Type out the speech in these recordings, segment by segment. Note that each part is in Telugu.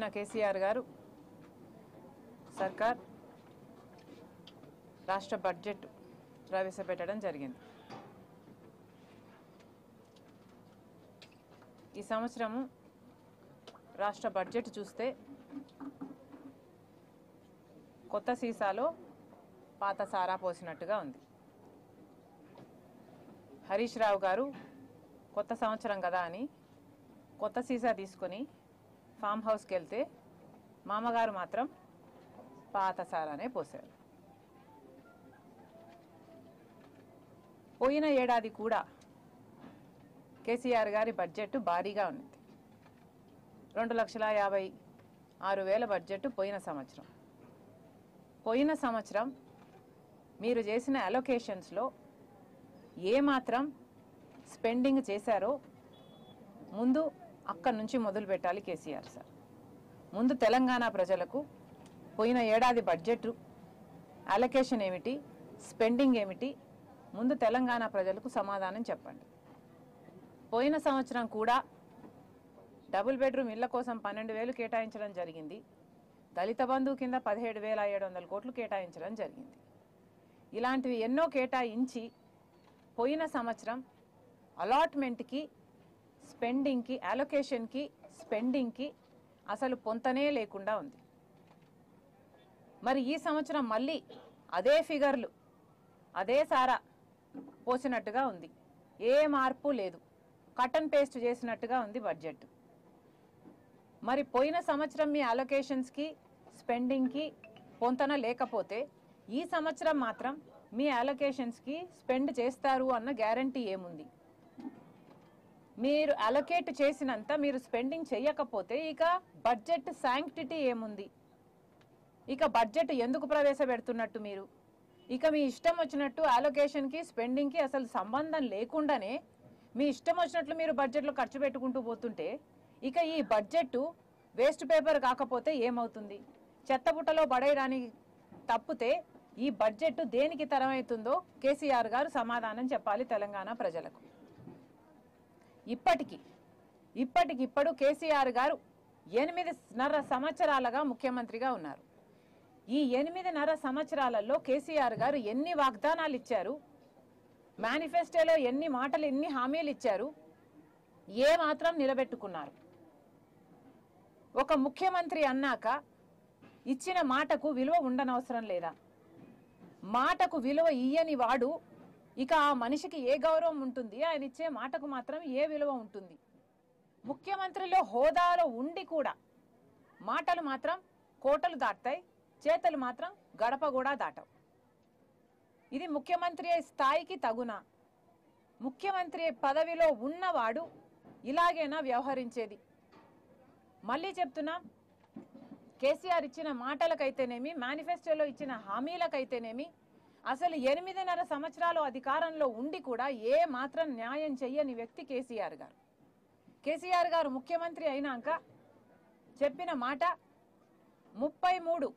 వచ్చిన కేసీఆర్ గారు సర్కార్ రాష్ట్ర బడ్జెట్ ప్రవేశపెట్టడం జరిగింది ఈ సంవత్సరము రాష్ట్ర బడ్జెట్ చూస్తే కొత్త సీసాలో పాత సారా పోసినట్టుగా ఉంది హరీష్ రావు గారు కొత్త సంవత్సరం కదా అని కొత్త సీసా తీసుకొని ఫామ్ హౌస్కి వెళ్తే మామగారు మాత్రం పాత సారానే పోసారు పోయిన ఏడాది కూడా కేసీఆర్ గారి బడ్జెట్ భారీగా ఉన్నది రెండు లక్షల యాభై ఆరు వేల బడ్జెట్ పోయిన సంవత్సరం పోయిన సంవత్సరం మీరు చేసిన అలొకేషన్స్లో ఏమాత్రం స్పెండింగ్ చేశారో ముందు అక్కడి నుంచి మొదలు పెట్టాలి కేసీఆర్ సార్ ముందు తెలంగాణ ప్రజలకు పోయిన ఏడాది బడ్జెట్ అలొకేషన్ ఏమిటి స్పెండింగ్ ఏమిటి ముందు తెలంగాణ ప్రజలకు సమాధానం చెప్పండి పోయిన సంవత్సరం కూడా డబుల్ బెడ్రూమ్ ఇళ్ల కోసం పన్నెండు వేలు కేటాయించడం జరిగింది దళిత బంధు కింద పదిహేడు వేల ఏడు వందల కోట్లు కేటాయించడం జరిగింది ఇలాంటివి ఎన్నో కేటాయించి పోయిన సంవత్సరం అలాట్మెంట్కి స్పెండింగ్కి అలొకేషన్కి స్పెండింగ్కి అసలు పొంతనే లేకుండా ఉంది మరి ఈ సంవత్సరం మళ్ళీ అదే ఫిగర్లు అదే సారా పోసినట్టుగా ఉంది ఏ మార్పు లేదు కట్ అండ్ పేస్ట్ చేసినట్టుగా ఉంది బడ్జెట్ మరి పోయిన సంవత్సరం మీ అలొకేషన్స్కి స్పెండింగ్కి పొంతన లేకపోతే ఈ సంవత్సరం మాత్రం మీ అలొకేషన్స్కి స్పెండ్ చేస్తారు అన్న గ్యారంటీ ఏముంది మీరు అలొకేట్ చేసినంత మీరు స్పెండింగ్ చేయకపోతే ఇక బడ్జెట్ శాంక్టిటీ ఏముంది ఇక బడ్జెట్ ఎందుకు ప్రవేశపెడుతున్నట్టు మీరు ఇక మీ ఇష్టం వచ్చినట్టు అలొకేషన్కి స్పెండింగ్కి అసలు సంబంధం లేకుండానే మీ ఇష్టం వచ్చినట్లు మీరు బడ్జెట్లో ఖర్చు పెట్టుకుంటూ పోతుంటే ఇక ఈ బడ్జెట్ వేస్ట్ పేపర్ కాకపోతే ఏమవుతుంది చెత్తబుట్టలో పడేయడానికి తప్పితే ఈ బడ్జెట్ దేనికి తరమవుతుందో కేసీఆర్ గారు సమాధానం చెప్పాలి తెలంగాణ ప్రజలకు ఇప్పటికి ఇప్పటికిప్పుడు కేసీఆర్ గారు ఎనిమిదిన్నర సంవత్సరాలుగా ముఖ్యమంత్రిగా ఉన్నారు ఈ ఎనిమిదిన్నర సంవత్సరాలలో కేసీఆర్ గారు ఎన్ని వాగ్దానాలు ఇచ్చారు మేనిఫెస్టోలో ఎన్ని మాటలు ఎన్ని హామీలు ఇచ్చారు ఏ మాత్రం నిలబెట్టుకున్నారు ఒక ముఖ్యమంత్రి అన్నాక ఇచ్చిన మాటకు విలువ ఉండనవసరం లేదా మాటకు విలువ ఇయ్యని వాడు ఇక ఆ మనిషికి ఏ గౌరవం ఉంటుంది ఆయన ఇచ్చే మాటకు మాత్రం ఏ విలువ ఉంటుంది ముఖ్యమంత్రిలో హోదాలో ఉండి కూడా మాటలు మాత్రం కోటలు దాటుతాయి చేతలు మాత్రం గడప కూడా దాటవు ఇది ముఖ్యమంత్రి స్థాయికి తగునా ముఖ్యమంత్రి పదవిలో ఉన్నవాడు ఇలాగేనా వ్యవహరించేది మళ్ళీ చెప్తున్నా కేసీఆర్ ఇచ్చిన మాటలకైతేనేమి మేనిఫెస్టోలో ఇచ్చిన హామీలకైతేనేమి అసలు ఎనిమిదిన్నర సంవత్సరాలు అధికారంలో ఉండి కూడా ఏ మాత్రం న్యాయం చెయ్యని వ్యక్తి కేసీఆర్ గారు కేసీఆర్ గారు ముఖ్యమంత్రి అయినాక చెప్పిన మాట ముప్పై మూడు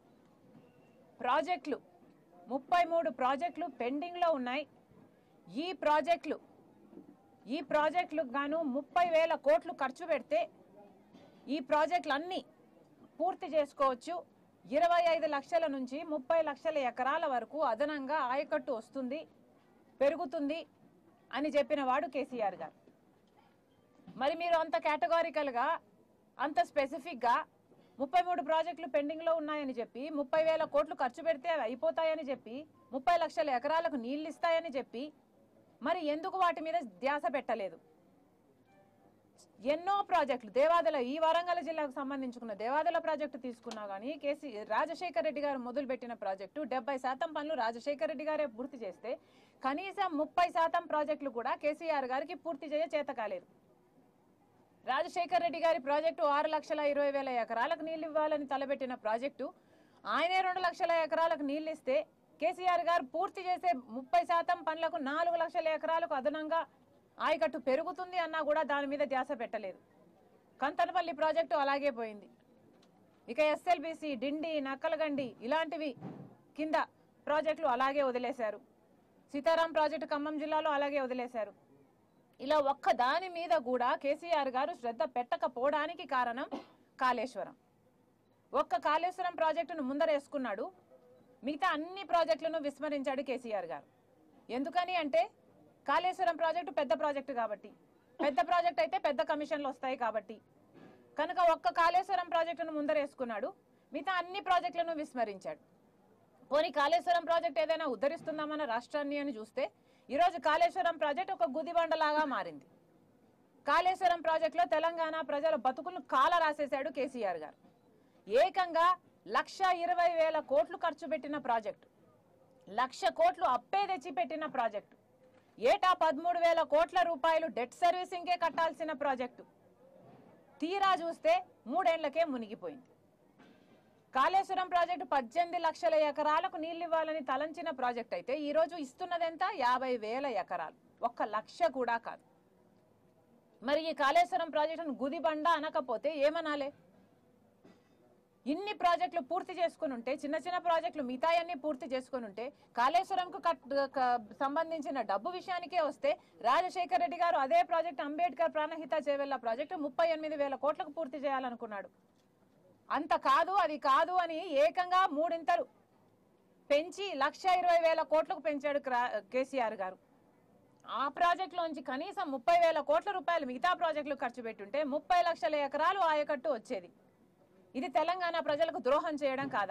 ప్రాజెక్టులు ముప్పై మూడు ప్రాజెక్టులు పెండింగ్లో ఉన్నాయి ఈ ప్రాజెక్టులు ఈ ప్రాజెక్టులకు గాను ముప్పై వేల కోట్లు ఖర్చు పెడితే ఈ ప్రాజెక్టులు అన్నీ పూర్తి చేసుకోవచ్చు ఇరవై ఐదు లక్షల నుంచి ముప్పై లక్షల ఎకరాల వరకు అదనంగా ఆయకట్టు వస్తుంది పెరుగుతుంది అని చెప్పిన వాడు కేసీఆర్ గారు మరి మీరు అంత కేటగారికల్గా అంత స్పెసిఫిక్గా ముప్పై మూడు ప్రాజెక్టులు పెండింగ్లో ఉన్నాయని చెప్పి ముప్పై వేల కోట్లు ఖర్చు పెడితే అవి అయిపోతాయని చెప్పి ముప్పై లక్షల ఎకరాలకు నీళ్ళు ఇస్తాయని చెప్పి మరి ఎందుకు వాటి మీద ధ్యాస పెట్టలేదు ఎన్నో ప్రాజెక్టులు దేవాదల ఈ వరంగల్ జిల్లాకు సంబంధించుకున్న దేవాదల ప్రాజెక్టు తీసుకున్నా కానీ కేసీ రాజశేఖర రెడ్డి గారు మొదలుపెట్టిన ప్రాజెక్టు డెబ్బై శాతం పనులు రాజశేఖర రెడ్డి గారే పూర్తి చేస్తే కనీసం ముప్పై శాతం ప్రాజెక్టులు కూడా కేసీఆర్ గారికి పూర్తి చేయ చేత కాలేదు రాజశేఖర్ రెడ్డి గారి ప్రాజెక్టు ఆరు లక్షల ఇరవై వేల ఎకరాలకు నీళ్లు ఇవ్వాలని తలపెట్టిన ప్రాజెక్టు ఆయనే రెండు లక్షల ఎకరాలకు నీళ్లు ఇస్తే కేసీఆర్ గారు పూర్తి చేసే ముప్పై శాతం పనులకు నాలుగు లక్షల ఎకరాలకు అదనంగా ఆయకట్టు పెరుగుతుంది అన్నా కూడా దాని మీద ధ్యాస పెట్టలేదు కంతనపల్లి ప్రాజెక్టు అలాగే పోయింది ఇక ఎస్ఎల్బిసి డిండి నక్కలగండి ఇలాంటివి కింద ప్రాజెక్టులు అలాగే వదిలేశారు సీతారాం ప్రాజెక్టు ఖమ్మం జిల్లాలో అలాగే వదిలేశారు ఇలా ఒక్క దాని మీద కూడా కేసీఆర్ గారు శ్రద్ధ పెట్టకపోవడానికి కారణం కాళేశ్వరం ఒక్క కాళేశ్వరం ప్రాజెక్టును ముందరేసుకున్నాడు మిగతా అన్ని ప్రాజెక్టులను విస్మరించాడు కేసీఆర్ గారు ఎందుకని అంటే కాళేశ్వరం ప్రాజెక్టు పెద్ద ప్రాజెక్టు కాబట్టి పెద్ద ప్రాజెక్ట్ అయితే పెద్ద కమిషన్లు వస్తాయి కాబట్టి కనుక ఒక్క కాళేశ్వరం ప్రాజెక్టును ముందరేసుకున్నాడు మిగతా అన్ని ప్రాజెక్టులను విస్మరించాడు పోనీ కాళేశ్వరం ప్రాజెక్ట్ ఏదైనా ఉద్ధరిస్తుందామన్న రాష్ట్రాన్ని అని చూస్తే ఈరోజు కాళేశ్వరం ప్రాజెక్ట్ ఒక గుదిబండలాగా మారింది కాళేశ్వరం ప్రాజెక్టులో తెలంగాణ ప్రజల బతుకులను కాల రాసేశాడు కేసీఆర్ గారు ఏకంగా లక్ష ఇరవై వేల కోట్లు ఖర్చు పెట్టిన ప్రాజెక్టు లక్ష కోట్లు అప్పే తెచ్చి పెట్టిన ప్రాజెక్టు ఏటా పదమూడు వేల కోట్ల రూపాయలు డెట్ సర్వీసింగే కట్టాల్సిన ప్రాజెక్టు తీరా చూస్తే మూడేళ్లకే మునిగిపోయింది కాళేశ్వరం ప్రాజెక్టు పద్దెనిమిది లక్షల ఎకరాలకు నీళ్లు ఇవ్వాలని తలంచిన ప్రాజెక్ట్ అయితే ఈ రోజు ఇస్తున్నదెంత యాభై వేల ఎకరాలు ఒక్క లక్ష కూడా కాదు మరి ఈ కాళేశ్వరం ప్రాజెక్టును గుదిబండ అనకపోతే ఏమనాలే ఇన్ని ప్రాజెక్టులు పూర్తి చేసుకుని ఉంటే చిన్న చిన్న ప్రాజెక్టులు మిగతాయన్నీ పూర్తి చేసుకుని ఉంటే కాళేశ్వరంకు కట్ క- సంబంధించిన డబ్బు విషయానికే వస్తే రాజశేఖర రెడ్డి గారు అదే ప్రాజెక్ట్ అంబేద్కర్ ప్రాణహిత చేవెళ్ళ ప్రాజెక్టు ముప్పై ఎనిమిది వేల కోట్లకు పూర్తి చేయాలనుకున్నాడు అంత కాదు అది కాదు అని ఏకంగా మూడింతలు పెంచి లక్ష ఇరవై వేల కోట్లకు పెంచాడు క్రా- కేసీఆర్ గారు ఆ ప్రాజెక్టులోంచి కనీసం ముప్పై వేల కోట్ల రూపాయలు మిగతా ప్రాజెక్టులు ఖర్చు పెట్టుంటే ముప్పై లక్షల ఎకరాలు ఆయకట్టు వచ్చేది ఇది తెలంగాణ ప్రజలకు ద్రోహం చేయడం కాదా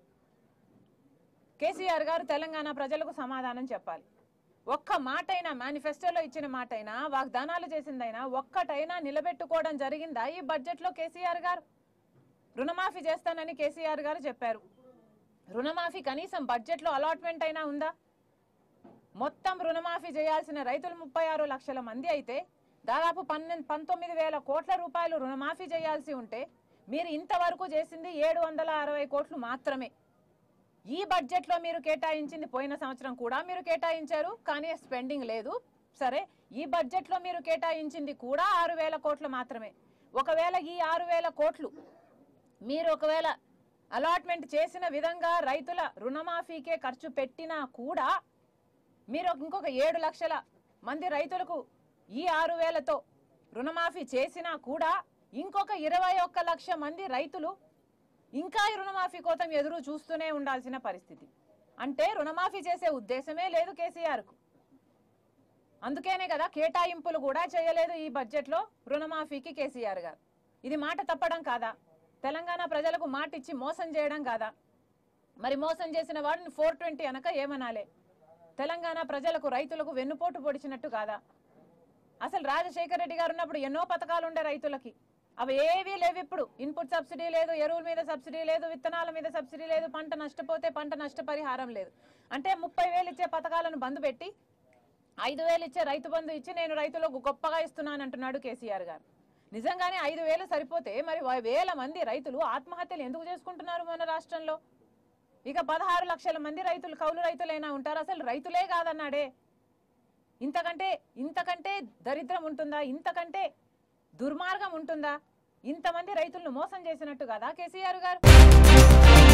కేసీఆర్ గారు తెలంగాణ ప్రజలకు సమాధానం చెప్పాలి ఒక్క మాటైనా మేనిఫెస్టోలో ఇచ్చిన మాటైనా వాగ్దానాలు చేసిందైనా ఒక్కటైనా నిలబెట్టుకోవడం జరిగిందా ఈ బడ్జెట్లో కేసీఆర్ గారు రుణమాఫీ చేస్తానని కేసీఆర్ గారు చెప్పారు రుణమాఫీ కనీసం బడ్జెట్లో అలాట్మెంట్ అయినా ఉందా మొత్తం రుణమాఫీ చేయాల్సిన రైతులు ముప్పై ఆరు లక్షల మంది అయితే దాదాపు పన్నెండు పంతొమ్మిది వేల కోట్ల రూపాయలు రుణమాఫీ చేయాల్సి ఉంటే మీరు ఇంతవరకు చేసింది ఏడు వందల అరవై కోట్లు మాత్రమే ఈ బడ్జెట్లో మీరు కేటాయించింది పోయిన సంవత్సరం కూడా మీరు కేటాయించారు కానీ స్పెండింగ్ లేదు సరే ఈ బడ్జెట్లో మీరు కేటాయించింది కూడా ఆరు వేల కోట్లు మాత్రమే ఒకవేళ ఈ ఆరు వేల కోట్లు మీరు ఒకవేళ అలాట్మెంట్ చేసిన విధంగా రైతుల రుణమాఫీకే ఖర్చు పెట్టినా కూడా మీరు ఇంకొక ఏడు లక్షల మంది రైతులకు ఈ ఆరు వేలతో రుణమాఫీ చేసినా కూడా ఇంకొక ఇరవై ఒక్క లక్ష మంది రైతులు ఇంకా ఈ రుణమాఫీ కోసం ఎదురు చూస్తూనే ఉండాల్సిన పరిస్థితి అంటే రుణమాఫీ చేసే ఉద్దేశమే లేదు కేసీఆర్కు అందుకేనే కదా కేటాయింపులు కూడా చేయలేదు ఈ బడ్జెట్లో రుణమాఫీకి కేసీఆర్ గారు ఇది మాట తప్పడం కాదా తెలంగాణ ప్రజలకు మాట ఇచ్చి మోసం చేయడం కాదా మరి మోసం చేసిన వాడిని ఫోర్ ట్వంటీ అనక ఏమనాలే తెలంగాణ ప్రజలకు రైతులకు వెన్నుపోటు పొడిచినట్టు కాదా అసలు రాజశేఖర రెడ్డి గారు ఉన్నప్పుడు ఎన్నో పథకాలు ఉండే రైతులకి అవి ఏవీ లేవు ఇప్పుడు ఇన్పుట్ సబ్సిడీ లేదు ఎరువుల మీద సబ్సిడీ లేదు విత్తనాల మీద సబ్సిడీ లేదు పంట నష్టపోతే పంట నష్టపరిహారం లేదు అంటే ముప్పై వేలు ఇచ్చే పథకాలను బంద్ పెట్టి ఐదు వేలు ఇచ్చే రైతు బంధు ఇచ్చి నేను రైతులకు గొప్పగా ఇస్తున్నాను అంటున్నాడు కేసీఆర్ గారు నిజంగానే ఐదు వేలు సరిపోతే మరి వా- వేల మంది రైతులు ఆత్మహత్యలు ఎందుకు చేసుకుంటున్నారు మన రాష్ట్రంలో ఇక పదహారు లక్షల మంది రైతులు కౌలు రైతులైనా ఉంటారు అసలు రైతులే కాదన్నాడే ఇంతకంటే ఇంతకంటే దరిద్రం ఉంటుందా ఇంతకంటే దుర్మార్గం ఉంటుందా ఇంతమంది రైతులను మోసం చేసినట్టు కదా కేసీఆర్ గారు